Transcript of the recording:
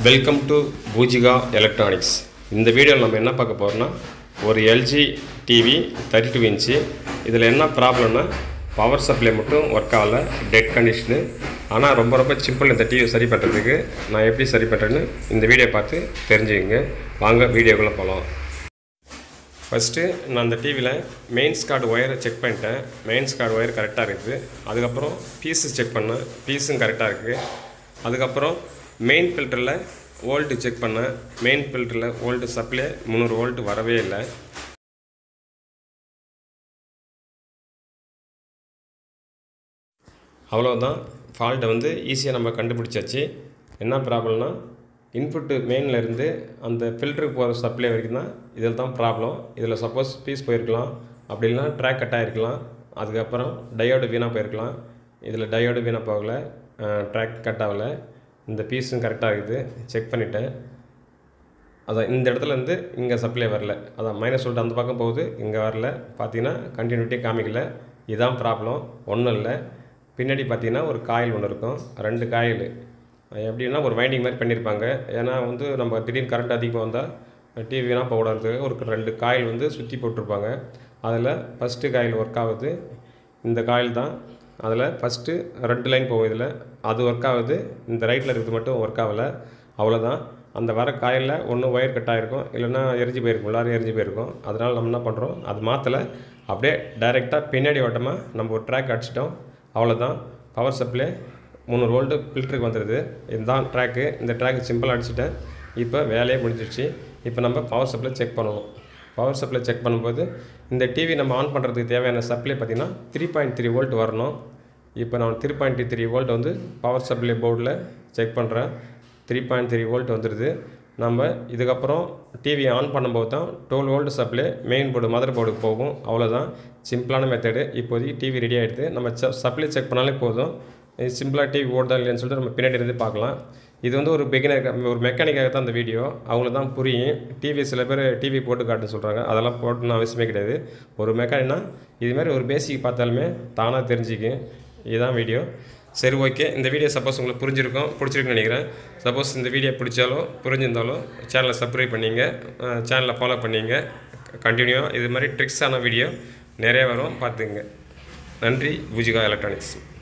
welcome to Poojika electronics இந்த வீடியோவில் நம்ம என்ன பார்க்க போகிறோம்னா ஒரு LG TV thirty two inch இதில் என்ன ப்ராப்ளம்னா பவர் சப்ளை மட்டும் ஒர்க் ஆகலை டெட் கண்டிஷனு ஆனால் ரொம்ப ரொம்ப சிம்பிள் இந்த டிவி சரி பண்ணுறதுக்கு நான் எப்படி சரி பண்ணுறேன்னு இந்த வீடியோ பார்த்து தெரிஞ்சுக்கங்க வாங்க வீடியோக்குள்ளே போகலாம் ஃபஸ்ட்டு நான் அந்த டிவியில் மெயின்ஸ் கார்டு ஒயரை செக் பண்ணிட்டேன் மெயின்ஸ் கார்டு ஒயர் கரெக்டாக இருக்குது அதுக்கப்புறம் பீஸு செக் பண்ணேன் பீஸும் கரெக்டாக இருக்குது அதுக்கப்புறம் மெயின் ஃபில்டரில் வோல்ட்டு செக் பண்ணேன் மெயின் ஃபில்டரில் வோல்ட்டு சப்ளை முந்நூறு வோல்ட் வரவே இல்லை அவ்வளோதான் ஃபால்ட்டை வந்து ஈஸியாக நம்ம கண்டுபிடிச்சாச்சு என்ன ப்ராப்ளம்னா இன்புட்டு மெயினில் இருந்து அந்த ஃபில்டருக்கு போகிற சப்ளை வரைக்கும் தான் இதில் தான் ப்ராப்ளம் இதில் சப்போஸ் பீஸ் போயிருக்கலாம் அப்படி இல்லைனா ட்ராக் கட் ஆகிருக்கலாம் அதுக்கப்புறம் டயோடு வீணாக போயிருக்கலாம் இதில் டயோடு வீணாக போகலை ட்ராக் கட் ஆகலை இந்த பீஸும் கரெக்டாக இருக்குது செக் பண்ணிவிட்டேன் அதான் இந்த இடத்துல இருந்து இங்கே சப்ளை வரல அதான் மைனஸ் சொல்லிட்டு அந்த பக்கம் போகுது இங்கே வரல பார்த்தீங்கன்னா கண்டினியூட்டி காமிக்கல இதுதான் ப்ராப்ளம் ஒன்றும் இல்லை பின்னாடி பார்த்தீங்கன்னா ஒரு காயில் ஒன்று இருக்கும் ரெண்டு காயில் எப்படின்னா ஒரு வைண்டிங் மாதிரி பண்ணியிருப்பாங்க ஏன்னா வந்து நம்ம திடீர்னு கரண்ட் அதிகமாக வந்தால் டிவிலாம் போடாததுக்கு ஒரு ரெண்டு காயில் வந்து சுற்றி போட்டிருப்பாங்க அதில் ஃபஸ்ட்டு காயில் ஒர்க் ஆகுது இந்த காயில் தான் அதில் ஃபஸ்ட்டு ரெண்டு லைன் போகும் இதில் அது ஒர்க் ஆகுது இந்த ரைட்டில் இருக்கிறது மட்டும் ஒர்க் ஆகலை அவ்வளோதான் அந்த வர காயில் ஒன்று ஒயர் கட் ஆகிருக்கும் இல்லைன்னா எரிஞ்சு போயிருக்கும் உள்ளார எரிஞ்சு போயிருக்கும் அதனால் நம்ம என்ன பண்ணுறோம் அது மாற்றலை அப்படியே டைரெக்டாக பின்னாடி ஓட்டமாக நம்ம ஒரு ட்ராக் அடிச்சிட்டோம் அவ்வளோதான் பவர் சப்ளை முந்நூறு வோல்ட்டு ஃபில்டருக்கு வந்துடுது இதுதான் ட்ராக்கு இந்த ட்ராக் சிம்பிளாக அடிச்சிட்டேன் இப்போ வேலையே முடிஞ்சிடுச்சு இப்போ நம்ம பவர் சப்ளை செக் பண்ணணும் பவர் சப்ளை செக் பண்ணும்போது இந்த டிவி நம்ம ஆன் பண்ணுறதுக்கு தேவையான சப்ளை பார்த்திங்கன்னா த்ரீ பாயிண்ட் த்ரீ வோல்ட் வரணும் இப்போ நான் த்ரீ பாயிண்ட் த்ரீ வோல்ட் வந்து பவர் சப்ளை போர்டில் செக் பண்ணுறேன் த்ரீ பாயிண்ட் த்ரீ வோல்ட் வந்துடுது நம்ம இதுக்கப்புறம் டிவி ஆன் பண்ணும்போது தான் twelve volt supply main board mother போர்டுக்கு போகும் அவ்வளோதான் சிம்பிளான மெத்தடு இப்போதைக்கு டிவி ரெடி ஆகிடுது நம்ம சப்ளை செக் பண்ணாலே போதும் இது சிம்பிளாக டிவி ஓடுதா இல்லைன்னு சொல்லிட்டு நம்ம பின்னாடி இருந்து பார்க்கலாம் இது வந்து ஒரு பிகினர் ஒரு மெக்கானிக்காக தான் அந்த வீடியோ அவங்களுக்கு தான் புரியும் டிவி சில பேர் டிவி போட்டு காட்டுன்னு சொல்கிறாங்க அதெல்லாம் போட்டுன்னு அவசியமே கிடையாது ஒரு மெக்கானிக்னா இதுமாதிரி ஒரு பேசிக் பார்த்தாலுமே தானாக தெரிஞ்சுக்கும் இதுதான் வீடியோ சரி ஓகே இந்த வீடியோ சப்போஸ் உங்களுக்கு புரிஞ்சிருக்கும் பிடிச்சிருக்குன்னு நினைக்கிறேன் சப்போஸ் இந்த வீடியோ பிடிச்சாலோ புரிஞ்சிருந்தாலும் சேனலை சப்ஸ்கிரைப் பண்ணிங்க சேனலை ஃபாலோ பண்ணிங்க கண்டினியூவாக இது மாதிரி ட்ரிக்ஸான வீடியோ நிறைய வரும் பார்த்துங்க நன்றி பூஜிகா எலக்ட்ரானிக்ஸ்